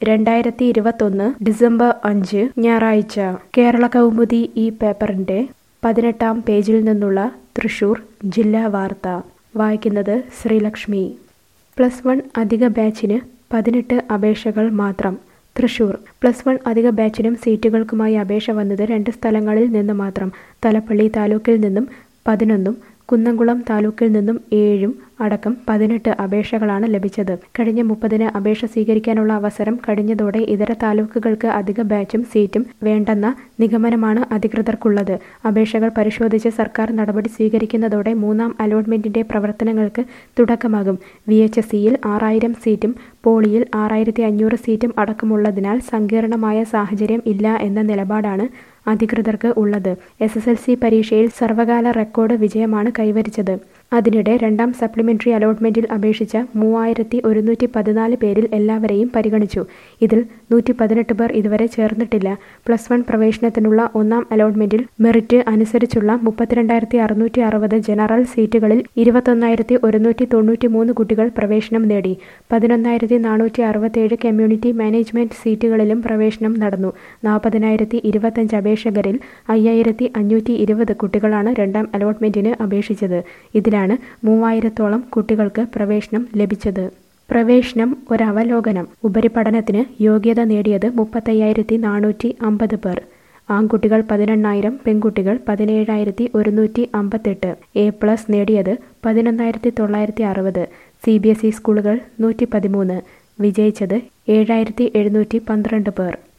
രണ്ടായിരത്തി ഇരുപത്തൊന്ന് ഡിസംബർ അഞ്ച് ഞായറാഴ്ച കേരള കൗമുദി ഈ പേപ്പറിന്റെ പതിനെട്ടാം പേജിൽ നിന്നുള്ള തൃശൂർ ജില്ലാ വാർത്ത വായിക്കുന്നത് ശ്രീലക്ഷ്മി പ്ലസ് വൺ അധിക ബാച്ചിന് പതിനെട്ട് അപേക്ഷകൾ മാത്രം തൃശൂർ പ്ലസ് വൺ അധിക ബാച്ചിനും സീറ്റുകൾക്കുമായി അപേക്ഷ വന്നത് രണ്ട് സ്ഥലങ്ങളിൽ നിന്ന് മാത്രം തലപ്പള്ളി താലൂക്കിൽ നിന്നും പതിനൊന്നും കുന്നംകുളം താലൂക്കിൽ നിന്നും ഏഴും അടക്കം പതിനെട്ട് അപേക്ഷകളാണ് ലഭിച്ചത് കഴിഞ്ഞ മുപ്പതിന് അപേക്ഷ സ്വീകരിക്കാനുള്ള അവസരം കഴിഞ്ഞതോടെ ഇതര താലൂക്കുകൾക്ക് അധിക ബാച്ചും സീറ്റും വേണ്ടെന്ന നിഗമനമാണ് അധികൃതർക്കുള്ളത് അപേക്ഷകൾ പരിശോധിച്ച് സർക്കാർ നടപടി സ്വീകരിക്കുന്നതോടെ മൂന്നാം അലോട്ട്മെന്റിന്റെ പ്രവർത്തനങ്ങൾക്ക് തുടക്കമാകും വി എച്ച് എസ് സിയിൽ ആറായിരം സീറ്റും പോളിയിൽ ആറായിരത്തി അഞ്ഞൂറ് സീറ്റും അടക്കമുള്ളതിനാൽ സങ്കീർണമായ സാഹചര്യം ഇല്ല എന്ന നിലപാടാണ് അധികൃതർക്ക് ഉള്ളത് എസ് എസ് എൽ സി പരീക്ഷയിൽ സർവകാല റെക്കോർഡ് വിജയമാണ് കൈവരിച്ചത് അതിനിടെ രണ്ടാം സപ്ലിമെന്ററി അലോട്ട്മെന്റിൽ അപേക്ഷിച്ച മൂവായിരത്തി ഒരുന്നൂറ്റി പതിനാല് പേരിൽ എല്ലാവരെയും പരിഗണിച്ചു ഇതിൽ നൂറ്റി പതിനെട്ട് പേർ ഇതുവരെ ചേർന്നിട്ടില്ല പ്ലസ് വൺ പ്രവേശനത്തിനുള്ള ഒന്നാം അലോട്ട്മെന്റിൽ മെറിറ്റ് അനുസരിച്ചുള്ള മുപ്പത്തിരണ്ടായിരത്തി അറുന്നൂറ്റി അറുപത് ജനറൽ സീറ്റുകളിൽ ഇരുപത്തൊന്നായിരത്തി ഒരുന്നൂറ്റി തൊണ്ണൂറ്റി മൂന്ന് കുട്ടികൾ പ്രവേശനം നേടി പതിനൊന്നായിരത്തി നാനൂറ്റി അറുപത്തേഴ് കമ്മ്യൂണിറ്റി മാനേജ്മെന്റ് സീറ്റുകളിലും പ്രവേശനം നടന്നു നാൽപ്പതിനായിരത്തി ഇരുപത്തഞ്ച് അപേക്ഷകരിൽ അയ്യായിരത്തി അഞ്ഞൂറ്റി ഇരുപത് കുട്ടികളാണ് രണ്ടാം അലോട്ട്മെന്റിന് അപേക്ഷിച്ചത് ഇതിലാണ് മൂവായിരത്തോളം കുട്ടികൾക്ക് പ്രവേശനം ലഭിച്ചത് പ്രവേശനം ഒരവലോകനം ഉപരിപഠനത്തിന് യോഗ്യത നേടിയത് മുപ്പത്തയ്യായിരത്തി നാനൂറ്റി അമ്പത് പേർ ആൺകുട്ടികൾ പതിനെണ്ണായിരം പെൺകുട്ടികൾ പതിനേഴായിരത്തി ഒരുന്നൂറ്റി അമ്പത്തെട്ട് എ പ്ലസ് നേടിയത് പതിനൊന്നായിരത്തി തൊള്ളായിരത്തി അറുപത് സി ബി എസ് ഇ സ്കൂളുകൾ നൂറ്റി പതിമൂന്ന് വിജയിച്ചത് ഏഴായിരത്തി എഴുന്നൂറ്റി പന്ത്രണ്ട് പേർ